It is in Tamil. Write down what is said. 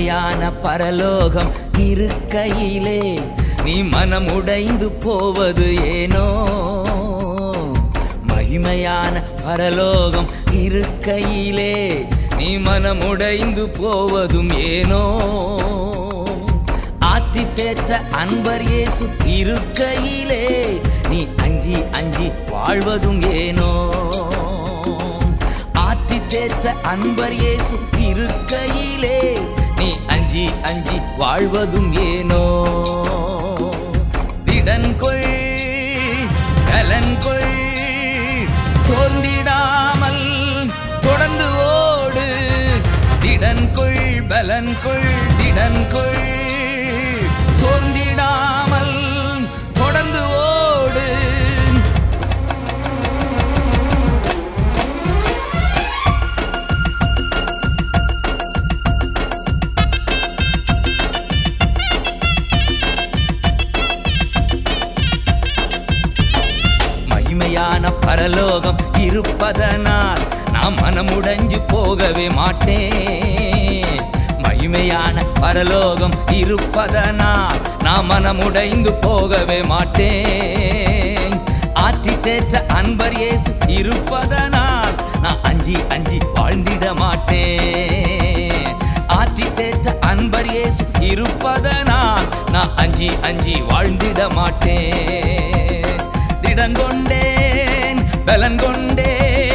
மகிமையான பரலோகம் இருக்கையிலே நீ மனம் உடைந்து போவது ஏனோ மகிமையான பரலோகம் இருக்கையிலே நீ மனம் உடைந்து போவதும் ஏனோ ஆற்றி பெற்ற அன்பர் இயேசு இருக்கையிலே நீ அஞ்சி அஞ்சி வாழ்வதும் ஏனோ ஆற்றி பெற்ற அன்பர் இயேசு இருக்கையிலே நீ அஞ்சி அஞ்சி வாழ்வதும் ஏனோ திடன் கொள் கலன் கொள் சோர்ந்திடாமல் தொடர்ந்து ஓடு திடன் கொள் பலன் கொள் திடன் கொள் சோர்ந்திடாமல் தொடர்ந்து ஓடு மகிமையான பரலோகம் இருப்பதனால் நான் மனமுடைஞ்சு போகவே மாட்டேன் மகிமையான பரலோகம் இருப்பதனால் நான் மனமுடைந்து போகவே மாட்டேன் ஆற்றி தேற்ற அன்பர் இயேசு இருப்பதனால் நான் அஞ்சி அஞ்சி வாழ்ந்திட மாட்டேன் ஆற்றி தேற்ற அன்பர் இயேசு இருப்பதனால் நான் அஞ்சி அஞ்சி வாழ்ந்திட மாட்டேன் திடன் கொண்டேன் பலன் கொண்டேன்